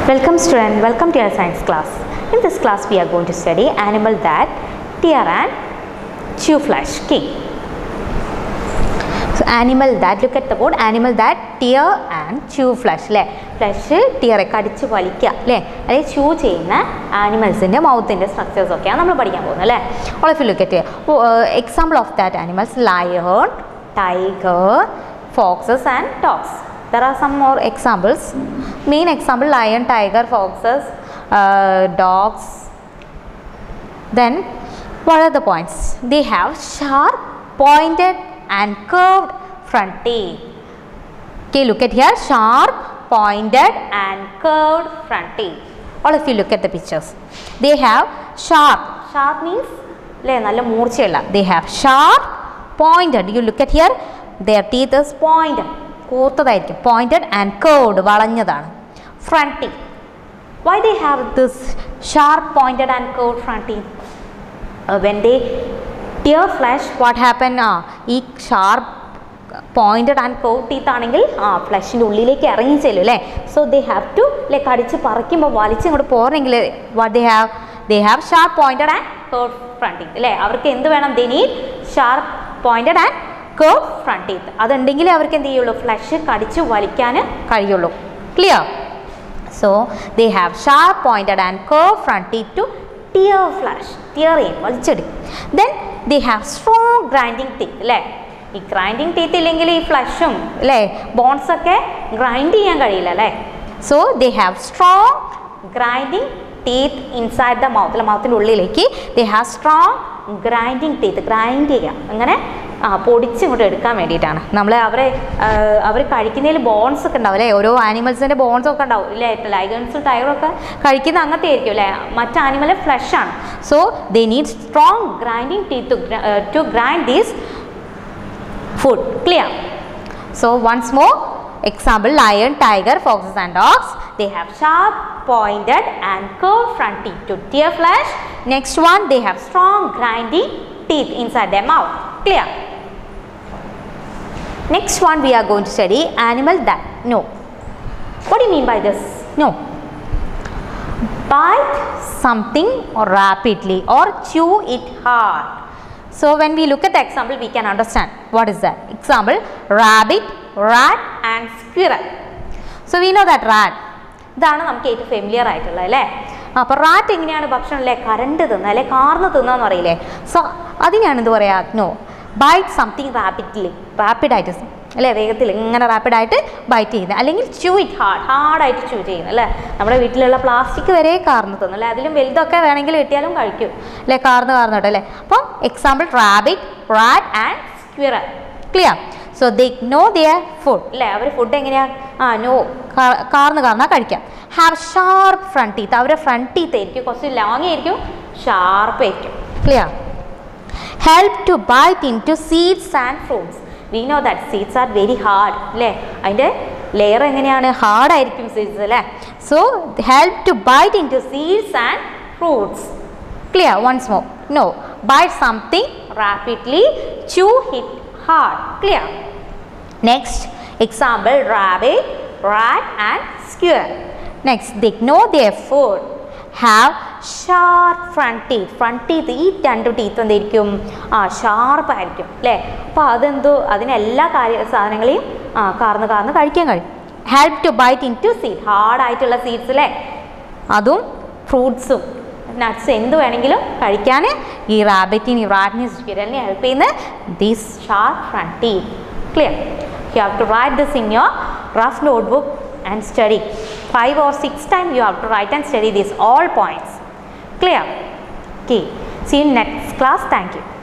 Welcome student, welcome to our science class. In this class we are going to study animal that tear and chew flesh. Okay. So animal that look at the board animal that tear and chew flesh അല്ലേ flesh tear കടിച്ച് വലിക്കുക അല്ലേ അല്ലെങ്കിൽ chew ചെയ്യുന്ന ആനിമൽസിൻ്റെ മൗത്തിൻ്റെ structures ഒക്കെയാണ് നമ്മൾ പഠിക്കാൻ പോകുന്നത് അല്ലേ all of you look at example of that animals lion tiger foxes and dogs there are some more examples main example lion tiger foxes uh, dogs then what are the points they have sharp pointed and curved front teeth okay look at here sharp pointed and curved front teeth all of you look at the pictures they have sharp sharp means അല്ലേ നല്ല മൂർച്ചയുള്ള they have sharp pointed you look at here their teeth is pointed കൂർത്തതായിരിക്കും pointed and curved വളഞ്ഞതാണ് front teeth why they have this sharp pointed and curved front teeth when they tear flesh what happen ആ ഈ sharp pointed and curve teeth ആണെങ്കിൽ ആ ഫ്ലഷിൻ്റെ ഉള്ളിലേക്ക് ഇറങ്ങി ചെല്ലും അല്ലേ so they have to like കടിച്ച് പറിക്കുമ്പോൾ വലിച്ച് ഇങ്ങോട്ട് പോരണമെങ്കിൽ what they have they have sharp pointed and curve front teeth അല്ലേ അവർക്ക് എന്ത് വേണം they need sharp pointed and curve front teeth അതുണ്ടെങ്കിലേ അവർക്ക് എന്ത് ചെയ്യുള്ളൂ ഫ്ലഷ് കടിച്ച് വലിക്കാൻ കഴിയുള്ളൂ clear so they have sharp pointed and curve front teeth to tear flesh tear ചെയ്യും വലിച്ചെടുക്കും then they have strong grinding teeth അല്ലേ ഈ ഗ്രൈൻഡിങ് ടീത്ത് ഇല്ലെങ്കിൽ ഈ ഫ്ലഷും അല്ലേ ബോൺസ് ഒക്കെ ഗ്രൈൻഡ് ചെയ്യാൻ കഴിയില്ല അല്ലേ so they have strong grinding teeth inside the mouth അല്ല മൗത്തിൻ്റെ ഉള്ളിലേക്ക് they have strong grinding teeth grind ചെയ്യാം അങ്ങനെ ആ പൊടിച്ച് ഇങ്ങോട്ട് എടുക്കാൻ വേണ്ടിയിട്ടാണ് നമ്മൾ അവരെ അവർ കഴിക്കുന്നതിൽ ബോൺസ് ഒക്കെ ഉണ്ടാവും അല്ലേ ഓരോ ആനിമൽസിൻ്റെ ബോൺസ് ഒക്കെ ഉണ്ടാവും ഇല്ലേ ലൈഗൺസും ടയറും ഒക്കെ കഴിക്കുന്ന അങ്ങനത്തെ ആയിരിക്കും അല്ലേ മറ്റ് ആനിമൽ ഫ്ലഷ് ആണ് so they need strong grinding teeth to grind these food clear so once more example lion tiger foxes and dogs they have sharp pointed and curved front teeth to tear flesh next one they have strong grinding teeth inside their mouth clear next one we are going to study animal that no what do you mean by this no bite something rapidly or chew it hard so when we look at the example we can understand what is that example rabbit rat and squirrel so we know that rat ഇതാണ് നമുക്ക് ഏറ്റവും familiar ആയിട്ടുള്ളത് അല്ലേ അപ്പോൾ rat എങ്ങനെയാണ് ഭക്ഷണം അല്ലേ current തിന്നുക അല്ലെ കാർന്ന് തിന്നുക പറയില്ലേ സോ അതിനാണ് എന്ത് പറയുക നോ ബൈറ്റ് സംതിങ് റാപ്പിഡ്ലി റാപ്പിഡായിട്ട് അല്ലേ വേഗത്തിൽ ഇങ്ങനെ റാപ്പിഡായിട്ട് ബൈറ്റ് ചെയ്യുന്നത് അല്ലെങ്കിൽ ചൂ ഇറ്റ് ഹാർഡ് ഹാർഡായിട്ട് ചൂ ചെയ്യുന്നത് അല്ലേ നമ്മുടെ വീട്ടിലുള്ള പ്ലാസ്റ്റിക് വരെ കാർന്ന് തിന്നു അല്ലേ അതിലും വലുതൊക്കെ വേണമെങ്കിൽ കിട്ടിയാലും കഴിക്കും അല്ലേ കാർന്ന് കാർന്നിട്ട് അല്ലേ അപ്പം example rabbit rat and squirrel clear so they gnaw their food അല്ലേ അവർ ഫുഡ് എങ്ങനെയാണ് ആ നോ കാർന്ന് കാർന്നാൽ കഴിക്കാം ഹാവ് ഷാർപ്പ് ഫ്രണ്ട് ടീത്ത് അവരുടെ ഫ്രണ്ട് ടീത്ത് ആയിരിക്കും കുറച്ച് ലോങ് ആയിരിക്കും ഷാർപ്പ് ആയിരിക്കും clear help to bite into seeds and fruits we know that seeds are very hard അല്ലേ അതിൻ്റെ ലെയർ എങ്ങനെയാണ് ഹാർഡായിരിക്കും സീഡ്സ് അല്ലേ so help to bite into seeds and fruits clear once more gnaw bite something rapidly chew hit hard clear next example rabbit rat and squirrel next they know their food have sharp front teeth front teeth ഈ രണ്ട് teeth എന്തായിരിക്കും ആ sharp ആയിരിക്കും അല്ലേ അപ്പോൾ അതെന്തോ അതിനെല്ലാ കാര്യ സാധനങ്ങളെയും ആ കാർന്ന് കാർന്ന് കഴിക്കാൻ കഴിയും help to bite into seed ഹാർഡായിട്ടുള്ള സീഡ്സ് അല്ലേ അതും ഫ്രൂട്ട്സും നട്ട്സ് എന്ത് വേണമെങ്കിലും കഴിക്കാൻ ഈ റാബിറ്റിന് ഈ റാറ്റിന് സ്പിരലിനെ ഹെൽപ്പ് ചെയ്യുന്ന these sharp front teeth clear you have to write this in your rough notebook and study five or six time you have to write and study these all points clear okay see next class thank U